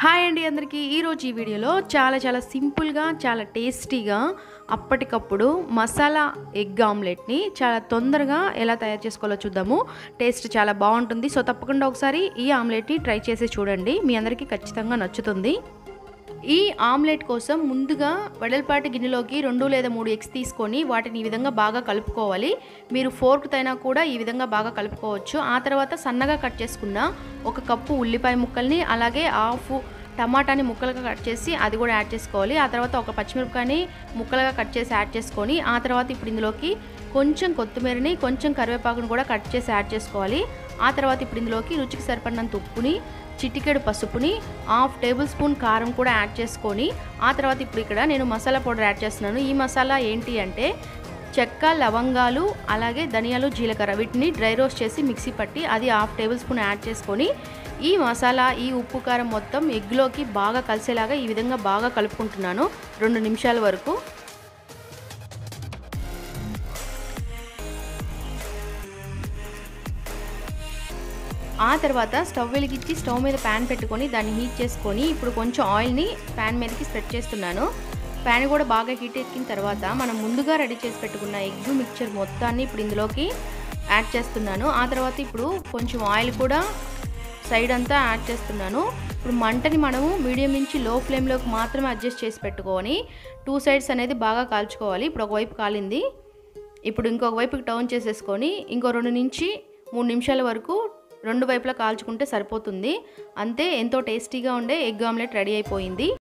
hi అండి అందరికీ ఈరోజు ఈ వీడియోలో చాలా చాలా సింపుల్గా చాలా టేస్టీగా అప్పటికప్పుడు మసాలా ఎగ్ ఆమ్లెట్ని చాలా తొందరగా ఎలా తయారు చేసుకోవాలో చూద్దాము టేస్ట్ చాలా బాగుంటుంది సో తప్పకుండా ఒకసారి ఈ ఆమ్లెట్ని ట్రై చేసి చూడండి మీ అందరికీ ఖచ్చితంగా నచ్చుతుంది ఈ ఆమ్లెట్ కోసం ముందుగా వెడల్పాటి గిన్నెలోకి రెండు లేదా మూడు ఎగ్స్ తీసుకొని వాటిని ఈ విధంగా బాగా కలుపుకోవాలి మీరు ఫోర్క్ తైనా కూడా ఈ విధంగా బాగా కలుపుకోవచ్చు ఆ తర్వాత సన్నగా కట్ చేసుకున్న ఒక కప్పు ఉల్లిపాయ ముక్కల్ని అలాగే హాఫ్ టమాటాని ముక్కలుగా కట్ చేసి అది కూడా యాడ్ చేసుకోవాలి ఆ తర్వాత ఒక పచ్చిమిరపకాయని ముక్కలుగా కట్ చేసి యాడ్ చేసుకొని ఆ తర్వాత ఇప్పుడు ఇందులోకి కొంచెం కొత్తిమీరని కొంచెం కరివేపాకుని కూడా కట్ చేసి యాడ్ చేసుకోవాలి ఆ తర్వాత ఇప్పుడు ఇందులోకి రుచికి సరిపడినంత ఉప్పుని చిటికెడు పసుపుని హాఫ్ టేబుల్ స్పూన్ కారం కూడా యాడ్ చేసుకొని ఆ తర్వాత ఇప్పుడు ఇక్కడ నేను మసాలా పౌడర్ యాడ్ చేస్తున్నాను ఈ మసాలా ఏంటి అంటే చెక్క లవంగాలు అలాగే ధనియాలు జీలకర్ర వీటిని డ్రై రోస్ట్ చేసి మిక్సీ పట్టి అది హాఫ్ టేబుల్ స్పూన్ యాడ్ చేసుకొని ఈ మసాలా ఈ ఉప్పు కారం మొత్తం ఎగ్లోకి బాగా కలిసేలాగా ఈ విధంగా బాగా కలుపుకుంటున్నాను రెండు నిమిషాల వరకు ఆ తర్వాత స్టవ్ వెలిగించి స్టవ్ మీద ప్యాన్ పెట్టుకొని దాన్ని హీట్ చేసుకొని ఇప్పుడు కొంచెం ఆయిల్ని ప్యాన్ మీదకి స్ప్రెడ్ చేస్తున్నాను ప్యాన్ కూడా బాగా హీట్ ఎక్కిన తర్వాత మనం ముందుగా రెడీ చేసి పెట్టుకున్న ఎగ్ మిక్చర్ మొత్తాన్ని ఇప్పుడు ఇందులోకి యాడ్ చేస్తున్నాను ఆ తర్వాత ఇప్పుడు కొంచెం ఆయిల్ కూడా సైడ్ అంతా యాడ్ చేస్తున్నాను ఇప్పుడు మంటని మనము మీడియం నుంచి లో ఫ్లేమ్లోకి మాత్రమే అడ్జస్ట్ చేసి పెట్టుకొని టూ సైడ్స్ అనేది బాగా కాల్చుకోవాలి ఇప్పుడు ఒకవైపు కాలింది ఇప్పుడు ఇంకొక వైపుకి టర్న్ చేసేసుకొని ఇంకో రెండు నుంచి మూడు నిమిషాల వరకు రెండు వైపులా కాల్చుకుంటే సరిపోతుంది అంతే ఎంతో టేస్టీగా ఉండే ఎగ్ ఆమ్లెట్ రెడీ అయిపోయింది